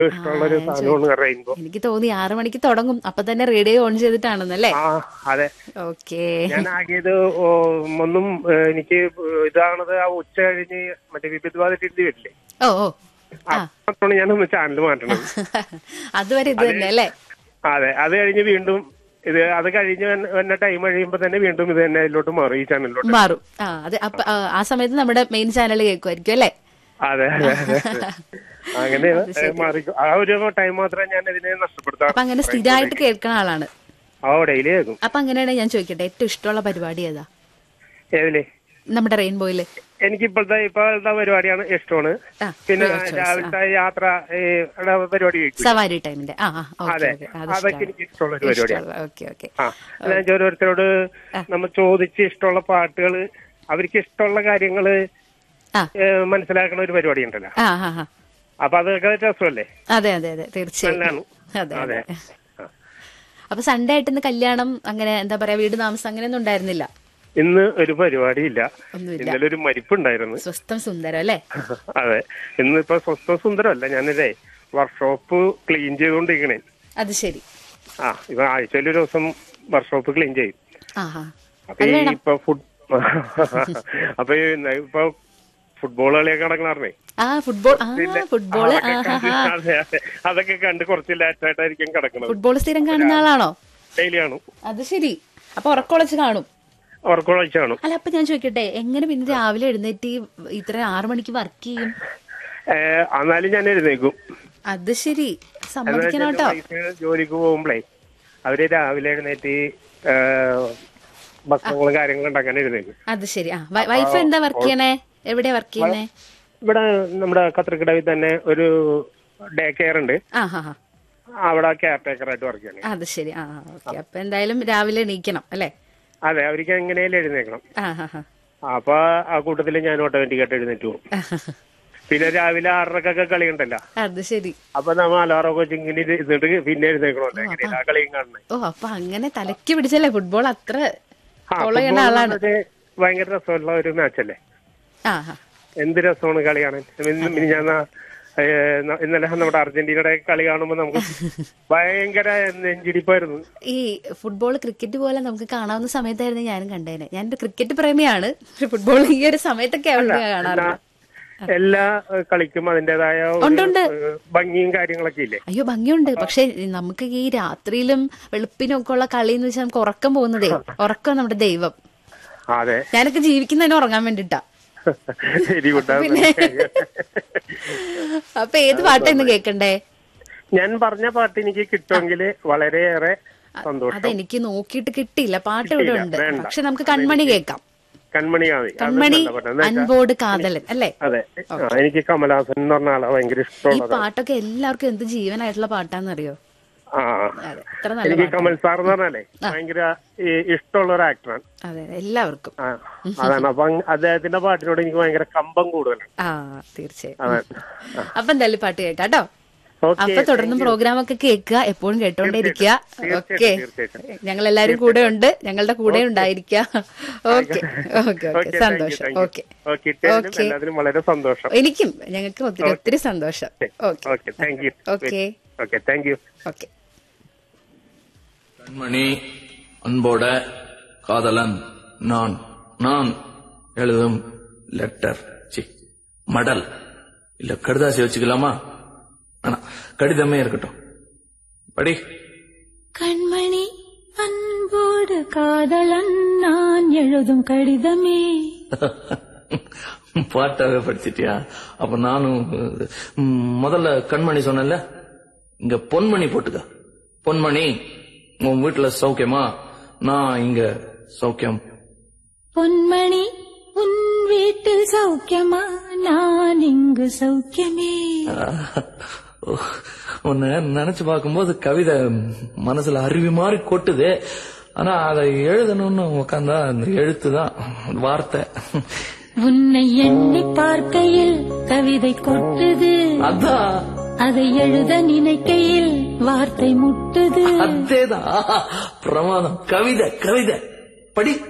ഇഷ്ടമുള്ള ഒരു സാധനമാണ് റെയിൻബോ എനിക്ക് തോന്നി ആറു മണിക്ക് തുടങ്ങും അപ്പൊ തന്നെ റേഡിയോ ഓൺ ചെയ്തിട്ടാണെന്നല്ലേ ആ അതെ ഓക്കേ ഞാൻ ആകിയത് ഓ, ഒന്നും ഏ, എനിക്ക് ഇതാണത് ആ ഉച്ച കഴിഞ്ഞ് മറ്റേ വിപിത് ബാധിച്ചിട്ട് വരില്ലേ ഓ ഓ ആ അപ്പോഴാണ് ഞാൻ ഒന്ന് ചാനൽ മാറ്റണത് അതുവരെ ഇത് തന്നെ അല്ലേ അതെ അത് കഴിഞ്ഞ് വീണ്ടും ഇത് അത് കഴിഞ്ഞ് വന്ന ടൈം കഴിയുമ്പോ തന്നെ വീണ്ടും ഇത് തന്നെ അതിലോട്ട് മാറും ഈ ചാനലിലോട്ട് മാറും ആ അത് അപ്പൊ ആ, ആ സമയത്ത് നമ്മുടെ മെയിൻ ചാനൽ കേൾക്കുമായിരിക്കും അല്ലേ അതെ അതെ അതെ അങ്ങനെ മാറി ആ ഒരു ടൈം മാത്രമേ ഞാൻ ഇതിനെ നഷ്ടപ്പെടുത്താറ് അപ്പൊ അങ്ങനെ സ്ഥിരമായിട്ട് കേൾക്കുന്ന ആളാണ് ആ ഡെയിലി കേൾക്കും അപ്പൊ അങ്ങനെയാണെങ്കിൽ ഞാൻ ചോദിക്കട്ടെ ഏറ്റവും ഇഷ്ടമുള്ള പരിപാടി ഏതാ ഏതില് നമ്മുടെ റെയിൻബോയില് എനിക്ക് ഇപ്പോഴത്തെ ഇപ്പോഴത്തെ പരിപാടിയാണ് ഇഷ്ടമാണ് ആ, പിന്നെ free of choice, രാവിലത്തെ യാത്ര ഈ ഉള്ള പരിപാടി കേൾക്കും സവാരി ടൈമിന്റെ ആ ആ ഓക്കെ അതെ ഓക്കെ അത് അതൊക്കെ എനിക്ക് ഇഷ്ടമുള്ള ഒരു പരിപാടിയാണ് ഓക്കെ ഓക്കെ ആ അല്ല ഞാൻ ഓരോരുത്തരോട് നമ്മൾ ചോദിച്ച് ഇഷ്ടമുള്ള പാട്ടുകൾ അവർക്ക് ഇഷ്ടമുള്ള കാര്യങ്ങള് ആ ഏ, മനസ്സിലാക്കുന്ന ഒരു പരിപാടി ഉണ്ടല്ലോ ആ ആ ആ അപ്പൊ അതൊക്കെ രസമല്ലേ അതെ അതെ അതെ തീർച്ചയായും നല്ലതാണ് അതെ അതെ അതെ ആ. അപ്പൊ സൺഡേ ആയിട്ട് ഇന്ന് കല്യാണം അങ്ങനെ എന്താ പറയാ വീട് താമസം അങ്ങനെയൊന്നും ഉണ്ടായിരുന്നില്ല ഇന്ന് ഒരു പരിപാടി ഇല്ല ഒന്നുമില്ല ഇന്നലെ ഒരു മരിപ്പുണ്ടായിരുന്നു സ്വസ്ഥം സുന്ദരം അല്ലേ അതെ ഇന്നിപ്പോ സ്വസ്ഥ സുന്ദരമല്ല ഞാനിതേ വർക്ക്ഷോപ്പ് ക്ലീൻ ചെയ്തുകൊണ്ടിരിക്കണേ അത് ശരി ആ ഇപ്പൊ ആഴ്ചയിൽ ഒരു ദിവസം വർക്ക്ഷോപ്പ് ക്ലീൻ ചെയ്യും ആ ആ അപ്പൊ ഈ ഇപ്പൊ ഫുഡ് അപ്പൊ ഈ ന- ഇപ്പൊ ഫുട്ബോൾ കളിയൊക്കെ നടക്കണേ ആ ഫുട്ബോൾ ആ ഫുട്ബോള് ആ ആ ആ അതെ അതെ അതൊക്കെ കണ്ട് കുറച്ച് ലേറ്റായിട്ടായിരിക്കും കിടക്കണത് ഫുട്ബോൾ സ്ഥിരം കാണുന്ന ആളാണോ ഡെയിലി കാണും അത് ശരി അപ്പൊ ഉറക്കമുളച്ച് കാണും ഉറക്കമൊഴിച്ച് കാണും അല്ല അപ്പൊ ഞാൻ ചോദിക്കട്ടെ എങ്ങനെ പിന്നെ രാവിലെ എഴുന്നേറ്റ് ഈ ഇത്ര ആറു മണിക്ക് വർക്ക് ചെയ്യും ഏഹ് എന്നാലും ഞാൻ എഴുന്നേക്കും അത് ശരി എന്താ സമ്മതിക്കണം വെച്ചാൽ കേട്ടോ വൈഫ് ജോലിക്ക് പോകുമ്പളേ അവര് രാവിലെ എഴുന്നേറ്റ് ഏഹ് ഭക്ഷണങ്ങളും കാര്യങ്ങളും ഉണ്ടാക്കാൻ എഴുന്നേക്കും അത് ശരി ആ വൈ- വൈഫ് എന്താ വർക്ക് ചെയ്യണേ എവിടെയാ വർക്ക് ചെയ്യുന്നേ ഇവിടെ നമ്മുടെ കത്രക്കിടവിൽ തന്നെ ഒരു ഡേ കെയർ ഉണ്ട് ആ ഹാ ഹാ അവിടെ കെയർ ടേക്കറായിട്ട് വർക്ക് ചെയ്യണം അത് ശരി ആ ഓക്കെ അപ്പൊ എന്തായാലും രാവിലെ എണീക്കണം അല്ലേ അതെ അവർക്ക് എങ്ങനെയാലും എഴുന്നേക്കണം ആ ഹാ ഹാ അപ്പൊ ആ കൂട്ടത്തിൽ ഞാൻ ഓട്ടോമാറ്റിക്കായിട്ട് എഴുന്നേറ്റ് പോകും പിന്നെ രാവിലെ ആറരക്കൊക്കെ കളി ഉണ്ടല്ലോ അത് ശരി അപ്പൊ നമ്മ അലാറൊക്കെ വെച്ച് ഇങ്ങനെ ഇരുന്നിട്ട് പിന്നെ എഴുന്നേക്കണമല്ലോ എങ്ങനെയാ ആ കളിയും കാണണേ ഓ അപ്പൊ അങ്ങനെ തലയ്ക്ക് പിടിച്ചല്ലേ ഫുട്ബോൾ അത്ര ആ, ഫോളോ ചെയ്യുന്ന football ആളാണ് എന്നത് ഭയങ്കര രസമുള്ള ഒരു മാച്ചല്ലേ ആ ഹാ എന്ത് രസമാണ് കളി കാണാൻ ഇന്ന് ഞാൻ ഇന്നലെ നമ്മുടെ അർജന്റീനയുടെ കളി കാണുമ്പോൾ നമുക്ക് ഭയങ്കര നെഞ്ചിടിപ്പായിരുന്നു ഈ ഫുട്ബോൾ ക്രിക്കറ്റ് പോലെ നമുക്ക് കാണാവുന്ന സമയത്തായിരുന്നു ഞാനും കണ്ടേനെ ഞാനൊരു ക്രിക്കറ്റ് പ്രേമിയാണ് പക്ഷെ ഫുട്ബോൾ ഈ ഒരു സമയത്തൊക്കെ കാണാറുണ്ട് എല്ലാ ഏഹ്, കളിക്കും അതിന്റേതായ ഒരു, ഉണ്ട്, ഉണ്ട്. ഏഹ്, ഭംഗിയും കാര്യങ്ങളൊക്കെ ഇല്ലേ അയ്യോ ഭംഗിയുണ്ട് പക്ഷെ നമുക്ക് ഈ രാത്രിയിലും വെളുപ്പിനും ഒക്കെ ഉള്ള കളി എന്ന് വെച്ചാൽ നമുക്ക് ഉറക്കം പോകുന്നതേ ഉറക്കം നമ്മുടെ ദൈവം അതെ ഞാനൊക്കെ ജീവിക്കുന്നതിന് ഉറങ്ങാൻ വേണ്ടിട്ടാ വെരി ഗുഡ് അപ്പൊ ഏത് പാട്ടാ ഇന്ന് കേക്കണ്ടേ ഞാൻ പറഞ്ഞ പാട്ട് എനിക്ക് കിട്ടുമെങ്കിൽ വളരെയേറെ സന്തോഷം അതെനിക്ക് നോക്കിയിട്ട് കിട്ടിയില്ല പാട്ട് ഇവിടെ കിട്ടിയില്ല, ഉണ്ട് വേണ്ട. പക്ഷെ നമുക്ക് കൺമണി കേൾക്കാം കൺമണി മതി അത് കൺമണി നല്ല പാട്ടാ. എന്ന് വെച്ചാ- അൻപോട് കാതലൻ അല്ലേ അതെ ആ, എനിക്ക് കമലഹാസൻ എന്ന് പറഞ്ഞ ആളെ ഭയങ്കര ഈ ഇഷ്ടമുള്ളത് പാട്ടൊക്കെ എല്ലാവർക്കും എന്ത് ജീവനായിട്ടുള്ള പാട്ടാന്നറിയോ ആ അതെ അത്ര നല്ല എനിക്ക് പാട്ട് കമൽ സാർ എന്ന് പറഞ്ഞാലേ ഭയങ്കര ഈ ഇഷ്ടമുള്ള ഒരു ആക്ടറാണ് അതെ അതെ, എല്ലാവർക്കും ആ അതാണ് അപ്പൊ അങ്ങ് അദ്ദേഹത്തിന്റെ പാട്ടിനോട് എനിക്ക് ഭയങ്കര കമ്പം കൂടുതലാണ് ആ തീർച്ചയായും അതെ അപ്പൊ എന്തായാലും പാട്ട് കേൾക്കാട്ടോ ഓക്കെ അപ്പൊ തുടർന്നും പ്രോഗ്രാം ഒക്കെ കേൾക്കുക എപ്പോഴും കേട്ടോണ്ടിരിക്കുക തീർച്ചയായിട്ടും, ഓക്കെ തീർച്ചയായിട്ടും. ഞങ്ങൾ എല്ലാരും കൂടെ ഉണ്ട് ഞങ്ങളുടെ കൂടെ ഉണ്ടായിരിക്കുക ഓക്കെ ഓക്കെ ഓക്കെ ഓക്കെ സന്തോഷം ഓക്കെ ഓക്കെ ഇട്ടതിനും ഓക്കെ. എല്ലാത്തിനും വളരെ സന്തോഷം എനിക്കും ഞങ്ങൾക്ക് ഒത്തിരി ഒത്തിരി സന്തോഷം okay okay thank you okay okay thank you okay Kanmani Anboda காதலன் நான் நான் எழுதும் லெட்டர் சி மடல் இல்ல கடிதாசி வச்சுக்கலாமா ஆனா கடிதமே இருக்கட்டும் படி கண்மணி அன்போடு காதலன் நான் எழுதும் கடிதமே பாட்டாவே படிச்சிட்டியா அப்ப நானும் ம், முதல்ல கண்மணி சொன்னேன்ல இங்க பொன்மணி போட்டுக்க பொன்மணி உன் வீட்டுல சௌக்கியமா நான் இங்க சௌக்கியம் பொன்மணி உன் வீட்டில் சௌக்கியமா நான் இங்கு சௌக்கியமே உன்னை நினைச்சு பார்க்கும்போது கவிதை மனசுல அருவி மாதிரி கொட்டுது ஆனா அதை எழுதணும்னு உட்காந்தா அந்த எழுத்து தான் வார்த்தை உன்னை எண்ணி பார்க்கையில் கவிதை கொட்டுது அதான் அதை எழுத நினைக்கையில் வார்த்தை முட்டுது அதேதான் பிரமாதம் கவிதை கவிதை படி